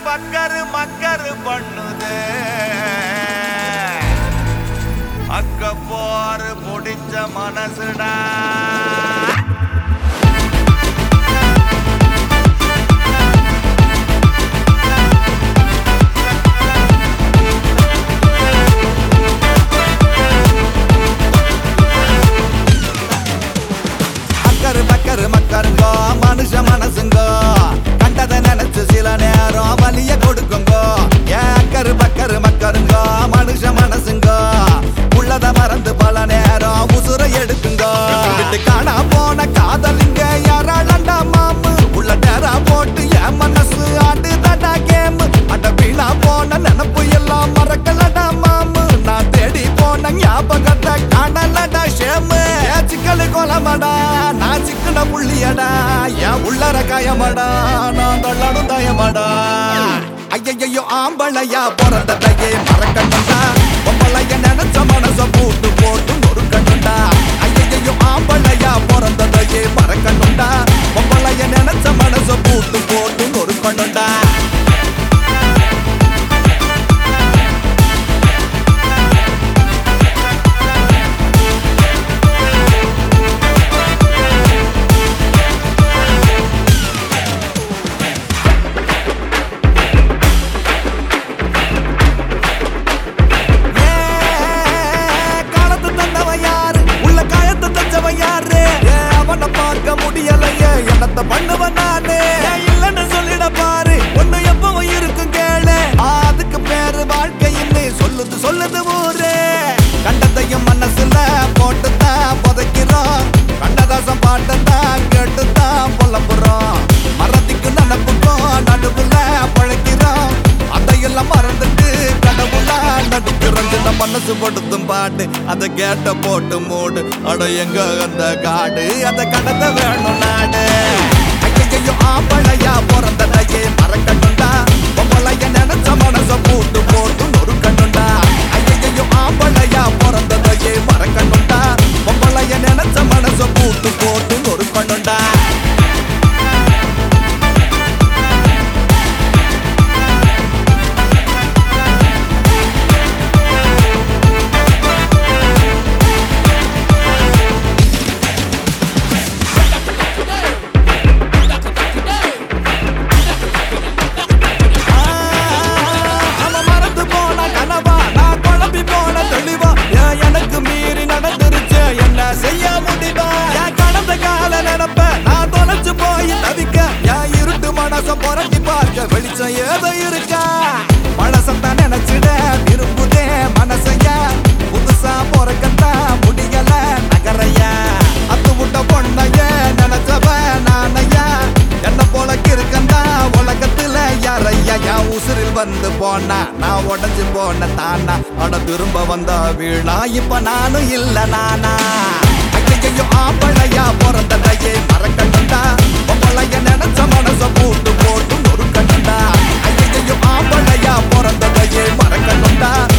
பக்கரு மக்கரு பண்ணுதே அக்க போரு முடிஞ்ச மனசுடா அக்கரு பக்கரு மக்கருங்கோ மனுஷ மனசுங்கோ கண்டதை நினைச்சு சில நேரம் வலிய கொடுக்குங்கோ ஏன் அக்கரு பக்கரு மக்கருங்கோ மனுஷ மனசுங்கோ உள்ளத மறந்து பல நேரம் உசுர எடுக்குங்கோ விட்டு காணா போன காதலிங்க யாராளண்டா மாமு உள்ள நேரா போட்டு என் மனசு ஆடு தடா கேம் அட வீணா போன நினப்பு எல்லாம் மறக்கலடா மாமு நான் தேடி போன ஞாபகத்தை காணலடா ஷேமு ஏன் சிக்கலு கொலமடா நான் சிக்கன புள்ளியடா என் உள்ளர காயமடா நான் தொள்ளடும் தயமடா ஐயையோ ஆம்பளையா பிறந்ததையே மறக்கணும்டா பொம்பளைய நினைச்ச மனச போட்டு போட்டு நொறுக்கணும்டா ஐயையோ ஆம்பளையா பிறந்ததையே மறக்கணும்டா பொம்பளைய நினைச்ச மனச போட்டு போட்டு நொறுக்கணும்டா காலத்து தந்தவன் யாரு உள்ள காயத்தை தச்சவன் யாரு ஏன் அவனை பார்க்க முடியலையே என்னத்த பண்ணுவன் நானு ஏன் இல்லைன்னு சொல்லிட பாரு ஒண்ணு எப்பவும் இருக்கும் கேளு அதுக்கு பேரு வாழ்க்கைன்னு சொல்லுது சொல்லுது ஊரு கண்டதையும் மனசுல போட்டுத்தான் புதைக்கிறோம் கண்ணதாசம் பாட்டுத்தான் கேட்டுத்தான் புலம்புறோம் மறதிக்கு நினப்புக்கும் நடுவுல பழைக்கிறோம் அதையெல்லாம் மறந்துட்டு கடவுளா நடிக்கிறோம் சின்ன மனசு படுத்தும் பாட்டு அதை கேட்ட போட்டு மூடு அட எங்க அந்த காடு அந்த கடத்த வேணும் நாடு ஐயையோ ஆம்பளையா பிறந்ததையே மறக்கணும்டா பொம்பளைய நினைச்ச மனச போட்டு போட்டு நொறுக்கணும்டா ஐயையோ ஆம்பளையா பிறந்ததையே மறக்கணும்டா பொம்பளைய நினைச்ச மனச போட்டு போட்டு நொறுக்கணும்டா அவன் மறந்து போன கனவா நான் குழம்பி போன தெளிவா ஏன் எனக்கு மீறி நடந்துருச்சு என்ன செய்ய முடிவா என் கடந்த கால நினப்ப நான் தொலைச்சு போய் தவிக்க என் இருட்டு மனசம் புரட்டி பார்க்க வெளிச்சம் ஏதோ இருக்கா மனசத்தான் நினைச்சிட விரும்புதே மனசைய புதுசா பிறக்கத்தா முடியல நகரைய அத்து விட்ட பொண்ணைய நினைச்சவ நானையா என்ன போல இருக்கந்தா உலகத்துல யாரையா என் உசுரில் வந்து போனா நான் உடஞ்சு போன தானா அட திரும்ப வந்த வீணா இப்ப நானும் இல்ல நானா ஐயையோ ஆம்பளையா பிறந்ததையே மறக்கணும்டா பொம்பளைய நினைச்ச மனச போட்டு போட்டு நொறுக்கணும்டா ஐயையோ ஆம்பளையா பிறந்ததையே மறக்கணும்டா